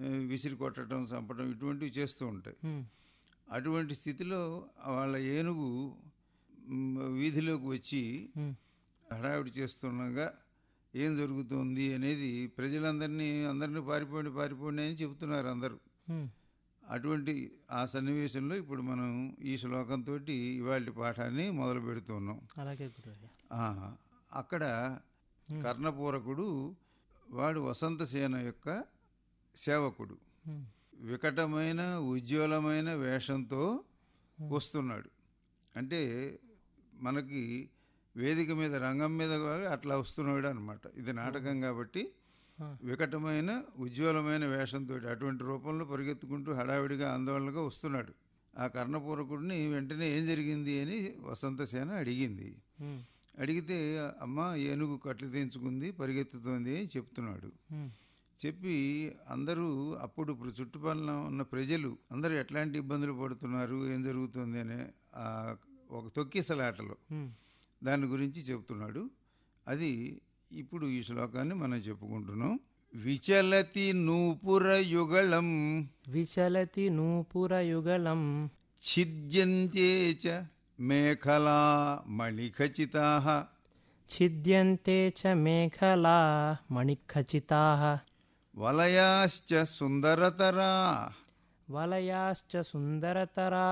ఆ, విసిరి కొట్టడం చంపడం ఇటువంటివి చేస్తూ ఉంటాయి ఉమ్, అటువంటి స్థితిలో వాళ్ళ ఏనుగు మ్, వీధిలోకి వచ్చి ఉమ్, హడావిడి చేస్తుండగా ఏం జరుగుతుంది అనేది ప్రజలందరినీ అందరినీ పారిపోండి పారిపోండి అని చెబుతున్నారు అందరూ ఉమ్, అటువంటి ఆ సన్నివేశంలో ఇప్పుడు మనం ఈ శ్లోకంతో ఇవాళ పాఠాన్ని మొదలు పెడుతున్నాం అలాగే గురువర్య ఆ, అక్కడ కర్ణపూరకుడు వాడు వసంతసేన యొక్క సేవకుడు ఉమ్, వికటమైన ఉజ్వలమైన వేషంతో వస్తున్నాడు అంటే మనకి వేదిక మీద రంగం మీద కూడా అట్లా వస్తున్నాడు అనమాట ఇది నాటకం కాబట్టి ఆ. వికటమైన ఉజ్వలమైన వేషంతో అటువంటి రూపంలో పరిగెత్తుకుంటూ హడావిడిగా ఆందోళనగా వస్తున్నాడు ఆ కర్ణపూరకుడిని వెంటనే ఏం జరిగింది అని వసంతసేన అడిగింది ఉమ్, అడిగితే అమ్మ ఏనుగు కట్లు తెంచుకుంది పరిగెత్తుతోంది అని చెప్తున్నాడు ఉమ్, చెప్పి అందరూ అప్పుడు ఇప్పుడు చుట్టుపక్కల ఉన్న ప్రజలు అందరూ ఎట్లాంటి ఇబ్బందులు పడుతున్నారు ఏం జరుగుతుంది అనే ఆ ఒక తొక్కిసలాటలో ఉమ్. దాని గురించి చెప్తున్నాడు అది ఇప్పుడు ఈ శ్లోకాన్ని మనం చెప్పుకుంటున్నాం విచలతి నూపుర యుగళం విచలతి నూపురయుగళం ఛిద్యంతే చ మేఖలా మణిఖచితా ఛిద్యంతే చ మేఖలా మణిఖచితాः వలయాశ్చ సుందరతరా వలయాశ్చ సుందరతరా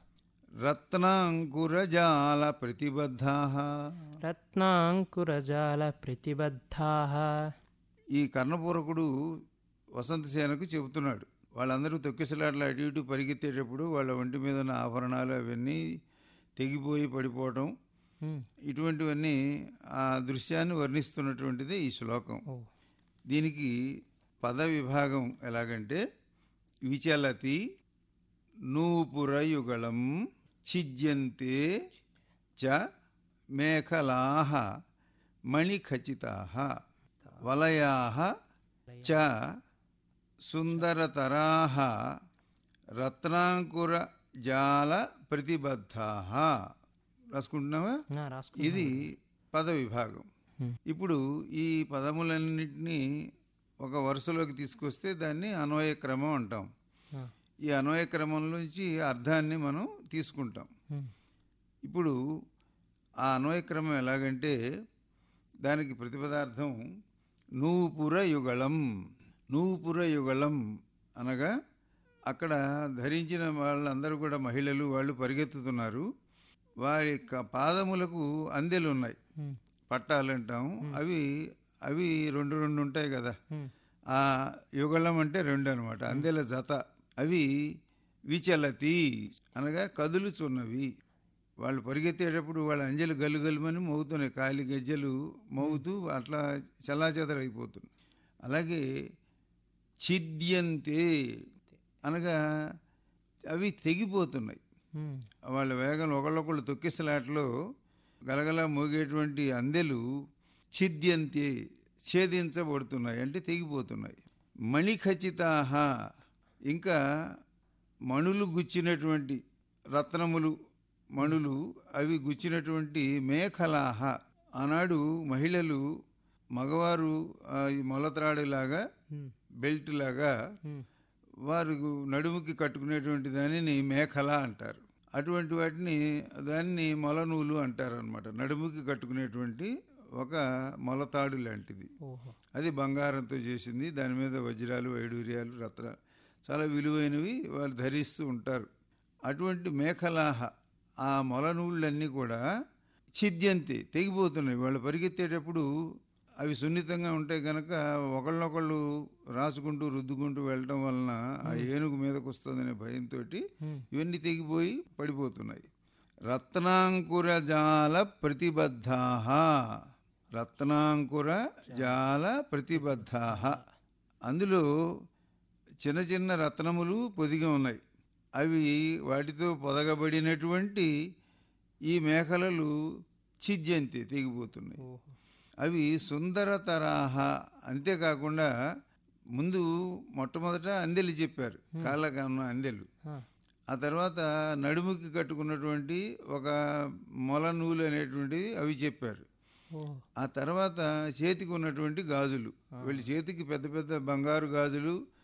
రత్నాంకురజాల ప్రతిబద్ధా రత్నాంకురజాల ప్రతిబద్ధాः ఈ కర్ణపూరకుడు వసంతసేనకు చెబుతున్నాడు వాళ్ళందరూ తొక్కిసలాట్లు అటు ఇటు పరిగెత్తేటప్పుడు వాళ్ళ ఒంటి మీద ఉన్న ఆభరణాలు అవన్నీ తెగిపోయి పడిపోవటం ఉమ్, ఇటువంటివన్నీ ఆ దృశ్యాన్ని వర్ణిస్తున్నటువంటిది ఈ శ్లోకం ఓ దీనికి పద విభాగం ఎలాగంటే విచలతి నూపురయుగళం ఛిద్యంతే చ మేఖలా మణిఖచితా వలయా చ సుందరతరా రత్నాంకుర జాల ప్రతిబద్ధా రాసుకుంటున్నావా ఆ, రాసుకో ఇది పద విభాగం Hmm. ఇప్పుడు ఈ పదములన్నింటినీ ఒక వరుసలోకి తీసుకొస్తే దాన్ని అన్వయ క్రమం అంటాం ఆ, ఈ అన్వయ క్రమంలోంచి అర్థాన్ని మనం తీసుకుంటాం ఉమ్, ఇప్పుడు ఆ అన్వయ క్రమం ఎలాగంటే దానికి ప్రతిపదార్థం నూపుర యుగళం నూపుర యుగళం అనగా అక్కడ ధరించిన వాళ్ళందరూ కూడా మహిళలు వాళ్ళు పరిగెత్తుతున్నారు వారి యొక్క పాదములకు అందెలు ఉన్నాయి ఉమ్, పట్టాలు అంటాం అవి అవి రెండు రెండు ఉంటాయి కదా ఉమ్, ఆ యుగళం అంటే రెండు అనమాట అందెల జత అవి విచలతి అనగా కదులుచున్నవి వాళ్ళు పరిగెత్తేటప్పుడు వాళ్ళ అంజలు గలుగలుమని మోగుతున్నాయి కాలి గజ్జలు మోగుతూ అట్లా చలాచెదరైపోతున్నాయి అలాగే ఛిద్యంతే అనగా అవి తెగిపోతున్నాయి ఉమ్, వాళ్ళ వేగం ఒకళ్ళొకళ్ళు తొక్కిసలాట్లో గలగల మోగేటువంటి అందెలు ఛిద్యంతే ఛేదించబడుతున్నాయి అంటే తెగిపోతున్నాయి మణిఖచితాహ ఇంకా మణులు గుచ్చినటువంటి రత్నములు మణులు అవి గుచ్చినటువంటి మేఖలాహ ఆనాడు మహిళలు మగవారు ఆ, ఈ మొలత్రాడులాగా ఉమ్, బెల్ట్ లాగా ఉమ్, వారు నడుముకి కట్టుకునేటువంటి దానిని మేఖల అంటారు అటువంటి వాటిని దాన్ని మొలనూలు అంటారు అనమాట నడుముకి కట్టుకునేటువంటి ఒక మొలతాడు లాంటిది ఓహో అది బంగారంతో చేసింది దాని మీద వజ్రాలు వైడూర్యాలు రత్న చాలా విలువైనవి వాళ్ళు ధరిస్తూ ఉంటారు అటువంటి మేఖలాహ ఆ మొలనూళ్ళన్నీ కూడా ఛిద్యంతి తెగిపోతున్నాయి వాళ్ళు పరిగెత్తేటప్పుడు అవి సున్నితంగా ఉంటాయి కనుక ఒకళ్ళనొకళ్ళు రాసుకుంటూ రుద్దుకుంటూ వెళ్ళటం వలన ఆ ఏనుగు మీదకు వస్తుందనే భయంతో ఉమ్, ఇవన్నీ తెగిపోయి పడిపోతున్నాయి రత్నాంకుర జాల ప్రతిబద్ధా రత్నాంకుర జాల ప్రతిబద్ధా అందులో చిన్న చిన్న రత్నములు పొదిగి ఉన్నాయి అవి వాటితో పొదగబడినటువంటి ఈ మేకలలు ఛిద్యంతి తెగిపోతున్నాయి ఓహో అవి సుందరతరాహ అంతేకాకుండా ముందు మొట్టమొదట అందెలు చెప్పారు కాళ్ళకు ఉన్న అందెలు ఆ, ఆ తర్వాత నడుముకి కట్టుకున్నటువంటి ఒక మొల నూలు అనేటువంటిది అవి చెప్పారు ఓహో ఆ తర్వాత చేతికి ఉన్నటువంటి గాజులు వీళ్ళ చేతికి పెద్ద పెద్ద బంగారు గాజులు